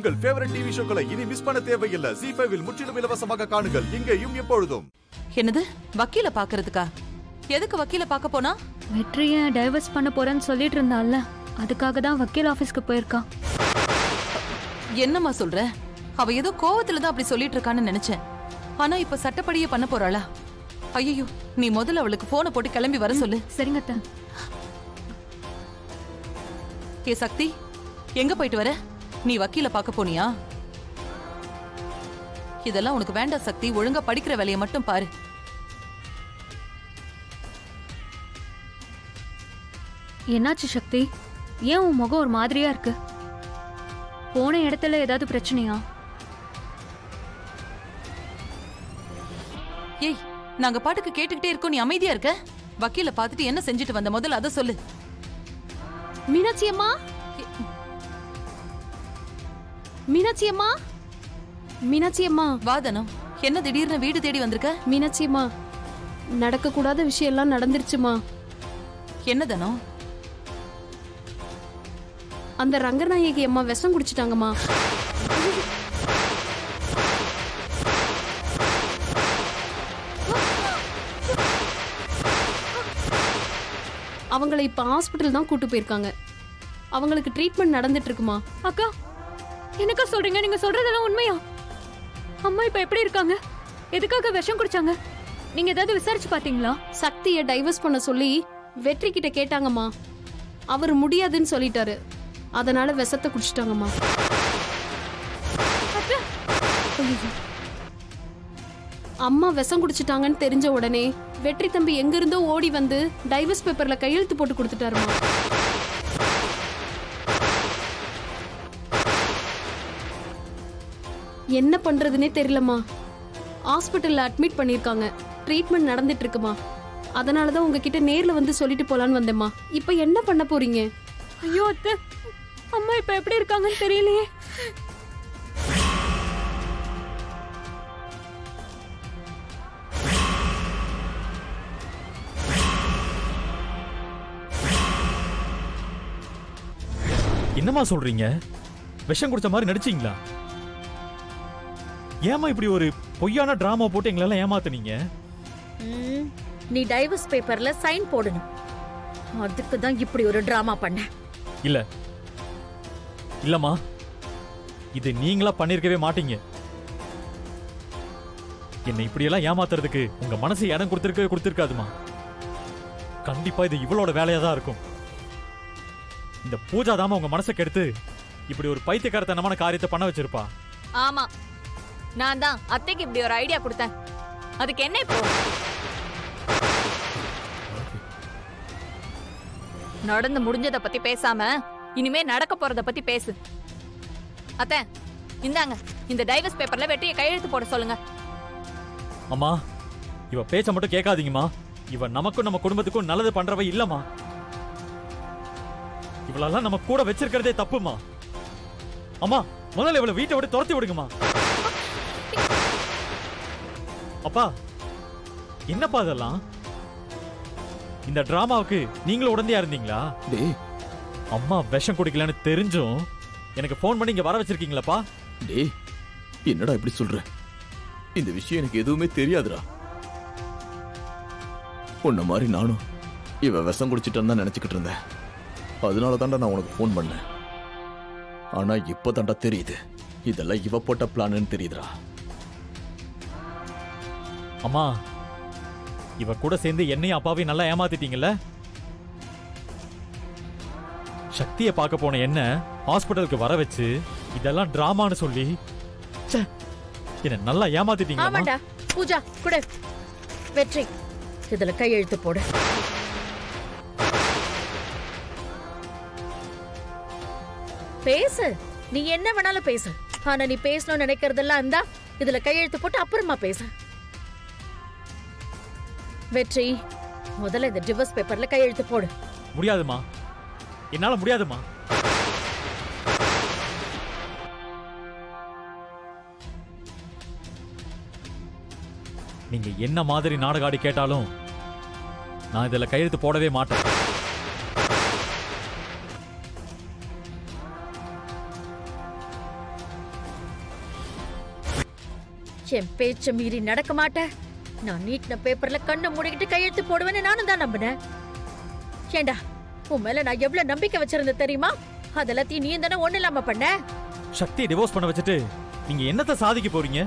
உங்கள் favourite TV ஷோக்களை இனி miss பண்ண தேவையில்லை ஜி ஃபைவில் முற்றிலும் இலவசமாக காணுங்கள் இங்கேயும் எப்பொழுதும் என்னது வக்கீல பாக்குறதுக்கா எதுக்கு வக்கீல பார்க்க போனா வெற்றியை டைவர்ஸ் பண்ண போறேன்னு சொல்லிட்டு இருந்தால அதுக்காக தான் வக்கீல் ஆபீஸ்க்கு போயிருக்கான் என்னம்மா சொல்ற அவ ஏதோ கோவத்துல தான் அப்படி சொல்லிட்டு இருக்கான்னு நினைச்சேன் ஆனா இப்ப சட்டப்படியே பண்ண போறாளா ஐயோ நீ முதல்ல அவளுக்கு போனை போட்டு கிளம்பி வர சொல்லு சரிங்க அத்தை ஏ சக்தி எங்க போயிட்டு வர நீ வக்கீல பார்க்க போனியா இதெல்லாம் உனக்கு வேண்டாம் சக்தி ஒழுங்கா படிக்கிற வேலையை மட்டும் பாரு என்னாச்சு சக்தி ஏன் உன் முகம் ஒரு மாதிரியா இருக்கு போன இடத்துல ஏதாவது பிரச்சனையா ஏய் நாங்க பாட்டுக்கு கேட்டுக்கிட்டே இருக்கோம் நீ அமைதியா இருக்க வக்கீல பார்த்துட்டு என்ன செஞ்சுட்டு வந்த முதல்ல அதை சொல்லு மீனாட்சி அம்மா மீனாட்சி அம்மா மீனாட்சி அம்மா வாதனம் என்ன திடீர்னு வீடு தேடி வந்திருக்க மீனாட்சி அம்மா நடக்கக்கூடாத விஷயம் எல்லாம் நடந்துருச்சுமா என்ன தனம் அந்த ரங்கநாயகி அம்மா விஷம் குடிச்சிட்டாங்கம்மா அவங்கள இப்ப ஹாஸ்பிட்டல் தான் கூட்டு போயிருக்காங்க அவங்களுக்கு ட்ரீட்மெண்ட் நடந்துட்டு இருக்குமா அக்கா என்னக்கா சொல்றீங்க நீங்க சொல்றதெல்லாம் உண்மையா அம்மா இப்ப எப்படி இருக்காங்க எதுக்காக விஷம் குடிச்சாங்க நீங்க ஏதாவது விசாரிச்சு பாத்தீங்களா சக்தியை டைவர்ஸ் பண்ண சொல்லி வெற்றி கிட்ட கேட்டாங்கம்மா அவர் முடியாதுன்னு சொல்லிட்டாரு அதனால விஷத்தை குடிச்சிட்டாங்கம்மா ஐயையோ. அம்மா விஷம் குடிச்சிட்டாங்கன்னு தெரிஞ்ச உடனே வெற்றி தம்பி எங்க இருந்தோ ஓடி வந்து டைவர்ஸ் பேப்பர்ல கையெழுத்து போட்டு கொடுத்துட்டாருமா என்ன பண்றதுனே தெரியலம்மா ஹாஸ்பிட்டல்ல அட்மிட் பண்ணிருக்காங்க ட்ரீட்மெண்ட் நடந்துட்டு இருக்குமா அதனால தான் உங்ககிட்ட நேர்ல வந்து சொல்லிட்டு போலான்னு வந்தேம்மா இப்போ என்ன பண்ண போறீங்க ஐயோ அத்தை அம்மா இப்ப எப்படி இருக்காங்கன்னு தெரியலையே என்னம்மா சொல்றீங்க விஷம் குடிச்ச மாதிரி நடிச்சீங்களா ஏமா இப்படி ஒரு பொய்யான டிராமா போட்டு எங்களெல்லாம் ஏமாத்துனீங்க ம், நீ டைவர்ஸ் பேப்பர்ல சைன் போடணும் அதுக்கு தான் இப்படி ஒரு டிராமா பண்ண இல்ல இல்லம்மா இது நீங்களா பண்ணிருக்கவே மாட்டீங்க என்னை இப்படியெல்லாம் ஏமாத்துறதுக்கு உங்க மனசு இடம் கொடுத்திருக்கவே கொடுத்திருக்காதுமா கண்டிப்பா இது இவளோட வேலையா தான் இருக்கும் இந்த பூஜா தாமா உங்க மனசை கெடுத்து இப்படி ஒரு பைத்தியக்காரத்தனமான காரியத்தை பண்ண வச்சிருப்பா ஆமா நான் தான் அத்தைக்கு இப்படி ஒரு ஐடியா கொடுத்தேன் அதுக்கு என்ன இப்போ நடந்து முடிஞ்சத பத்தி பேசாம இனிமே நடக்க போறத பத்தி பேசு அத்தை இந்தாங்க இந்த டைவர்ஸ் பேப்பர்ல வெற்றியை கையெழுத்து போட சொல்லுங்க அம்மா இவ பேச்ச மட்டும் கேட்காதீங்கம்மா இவ நமக்கும் நம்ம குடும்பத்துக்கும் நல்லது பண்றவ இல்லம்மா இவளெல்லாம் நம்ம கூட வச்சிருக்கிறதே தப்புமா அம்மா முதல்ல இவளை வீட்டை விட்டு துரத்தி விடுங்கம்மா அப்பா என்னப்பா அதெல்லாம் இந்த டிராமாவுக்கு நீங்களும் உடந்தையா இருந்தீங்களா டேய் அம்மா விஷம் குடிக்கலன்னு தெரிஞ்சும் எனக்கு ஃபோன் பண்ணி இங்க வர வச்சிருக்கீங்களாப்பா டேய் என்னடா இப்படி சொல்ற இந்த விஷயம் எனக்கு எதுவுமே தெரியாதுடா உன்ன மாதிரி நானும் இவ விஷம் குடிச்சிட்டான்னு தான் நினைச்சுக்கிட்டு இருந்தேன் அதனால தான்டா நான் உனக்கு ஃபோன் பண்ணேன் ஆனா இப்போ தான்டா தெரியுது இதெல்லாம் இவ போட்ட பிளான்னு தெரியுதுடா அம்மா இவ கூட சேர்ந்து என்னையும் அப்பாவையும் நல்லா ஏமாத்திட்டீங்கல்ல சக்தியை பார்க்க போன என்ன ஹாஸ்பிட்டலுக்கு வர வச்சு இதெல்லாம் டிராமான்னு சொல்லி ச்சே, என்ன நல்லா ஏமாத்திட்டீங்க ஆமாண்டா பூஜா குடு வெற்றி இதுல கையெழுத்து போடு பேசு நீ என்ன வேணாலும் பேசு ஆனா நீ பேசணும்னு நினைக்கிறதெல்லாம் இருந்தா இதுல கையெழுத்து போட்டு அப்புறமா பேசு வெற்றி முதல்ல இந்த டிவோர்ஸ் பேப்பர்ல கையெழுத்து போடு முடியாதுமா என்னால முடியாதுமா நீங்க என்ன மாதிரி நாடகாடி கேட்டாலும் நான் இதுல கையெழுத்து போடவே மாட்டேன் என் பேச்ச மீறி நடக்க மாட்டேன் நான் நீட்டின பேப்பர்ல கண்ணை மூடிக்கிட்டு கையெழுத்து போடுவேன்னு நானும் தான் நம்பினேன் ஏண்டா உன் மேல நான் எவ்வளவு நம்பிக்கை வச்சிருந்தேன் தெரியுமா அதெல்லாத்தையும் நீ தானே ஒண்ணு இல்லாம பண்ண சக்தியை டிவோர்ஸ் பண்ண வச்சுட்டு நீங்க என்னத்த சாதிக்க போறீங்க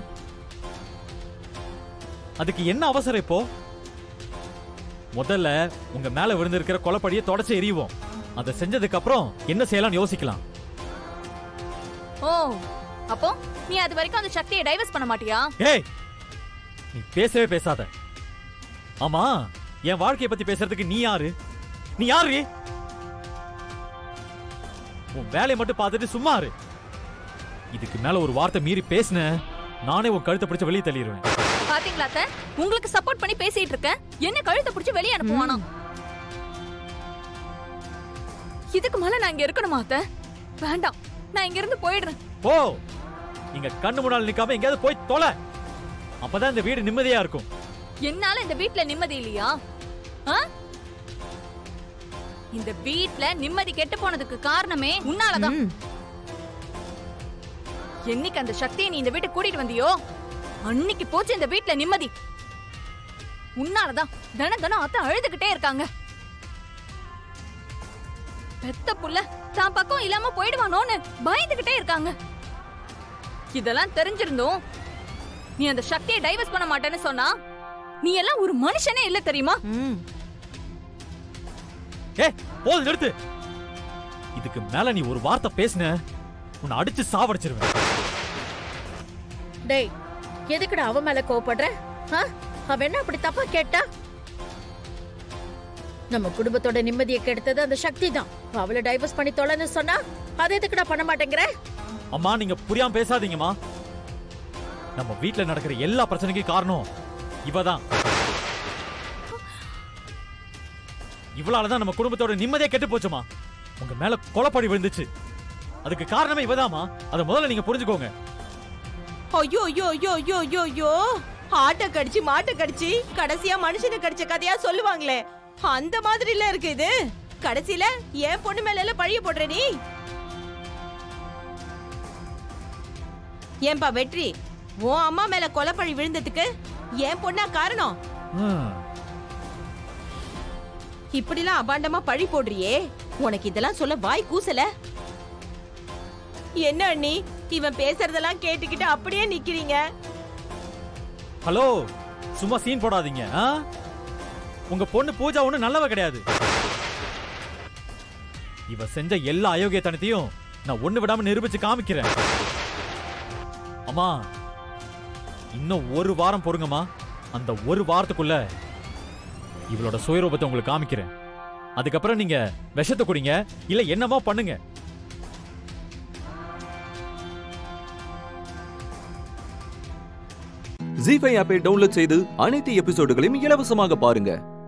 அதுக்கு என்ன அவசரம் இப்போ முதல்ல உங்க மேல விழுந்திருக்கிற கொலப்படியை தொடச்சு எறிவோம் அதை செஞ்சதுக்கு அப்புறம் என்ன செய்யலாம்னு யோசிக்கலாம் ஓ அப்போ நீ அது வரைக்கும் அந்த சக்தியை டைவர்ஸ் பண்ண மாட்டியா ஏய் நீ பேசவே பேசாத ஆமா என் வாழ்க்கைய பத்தி பேசுறதுக்கு நீ யாரு நீ யாரு உன் வேலையை மட்டும் பார்த்துட்டு சும்மா இரு இதுக்கு மேல ஒரு வார்த்தை மீறி பேசின நானே உன் கழுத்தை பிடிச்சு வெளியே தள்ளிடுவேன் பாத்தீங்களா அத்தை உங்களுக்கு சப்போர்ட் பண்ணி பேசிட்டு இருக்கேன் என்ன கழுத்தை பிடிச்சு வெளியே அனுப்புவானா இதுக்கு மேல நான் இங்க இருக்கணுமா அத்தை வேண்டாம் நான் இங்க இருந்து போயிடுறேன் போ நீங்க கண்ணு முன்னால நிக்காம எங்கேயாவது போய் தொலை அப்பதான் இந்த வீடு நிம்மதியா இருக்கும் என்னால இந்த வீட்ல நிம்மதி இல்லையா ஆ? இந்த வீட்ல நிம்மதி கெட்டு போனதுக்கு காரணமே உன்னாலதான் என்னைக்கு அந்த சக்தியை நீ இந்த வீட்டுக்கு கூட்டிட்டு வந்தியோ அன்னைக்கு போச்சு இந்த வீட்ல நிம்மதி உன்னாலதான் தின தினம் அத்தை அழுதுகிட்டே இருக்காங்க பெத்த புள்ள தான் பக்கம் இல்லாம போயிடுவானோன்னு பயந்துகிட்டே இருக்காங்க இதெல்லாம் தெரிஞ்சிருந்தோம் நீ அந்த சக்தியை டைவர்ஸ் பண்ண மாட்டேன்னு சொன்னா நீ எல்லாம் ஒரு மனுஷனே இல்ல தெரியுமா ஏ போதும் நிறுத்து இதுக்கு மேல நீ ஒரு வார்த்தை பேசின உன்னை அடிச்சு சாவடிச்சிருவேன் டேய் எதுக்குடா அவ மேல கோவப்படுற ஆ? அவ என்ன அப்படி தப்பா கேட்டா நம்ம குடும்பத்தோட நிம்மதியை கெடுத்தது அந்த சக்தி தான் அவளை டைவர்ஸ் பண்ணி தொலைன்னு சொன்னா அதை எதுக்குடா பண்ண மாட்டேங்கிற அம்மா நீங்க புரியாம பேசாதீங்கம்மா நம்ம வீட்ல நடக்கிற எல்லா பிரச்சனைக்கும் காரணம் இவதான் இவளாலதான் நம்ம குடும்பத்தோட நிம்மதியே கெட்டு போச்சுமா உங்க மேல கொலப்படி விழுந்துச்சு அதுக்கு காரணமே இவதாம்மா அதை முதல்ல நீங்க புரிஞ்சுக்கோங்க ஐயோ ஐயோ ஐயோ ஐயோ ஐயோ ஐயோ ஆட்டை கடிச்சு மாட்டை கடிச்சு கடைசியா மனுஷனை கடிச்ச கதையா சொல்லுவாங்களே அந்த மாதிரில இருக்கு இது கடைசியில என் பொண்ணு மேல எல்லாம் பழிய போடுற நீ ஏன்பா வெற்றி உன் அம்மா மேல கொலைப்பழி விழுந்ததுக்கு என் பொண்ணா காரணம் ஹம். இப்படிலாம் அபாண்டமா பழி போடுறியே உனக்கு இதெல்லாம் சொல்ல வாய் கூசல என்ன அண்ணி இவன் பேசுறதெல்லாம் கேட்டுக்கிட்டு அப்படியே நிக்கிறீங்க ஹலோ சும்மா சீன் போடாதீங்க ஆ? உங்க பொண்ணு பூஜா ஒண்ணு நல்லவ கிடையாது இவ செஞ்ச எல்லா அயோக்கியத்தனத்தையும் நான் ஒண்ணு விடாம நிரூபிச்சு காமிக்கிறேன் அம்மா இன்னும் ஒரு வாரம் பொறுங்கம்மா அந்த ஒரு வாரத்துக்குள்ள இவளோட சுயரூபத்தை உங்களுக்கு காமிக்கிறேன் அதுக்கப்புறம் நீங்க விஷத்தை குடிங்க இல்ல என்னமோ பண்ணுங்க ஜி ஃபைவ் ஆப்பை டவுன்லோட் செய்து அனைத்து எபிசோடுகளையும் இலவசமாக பாருங்க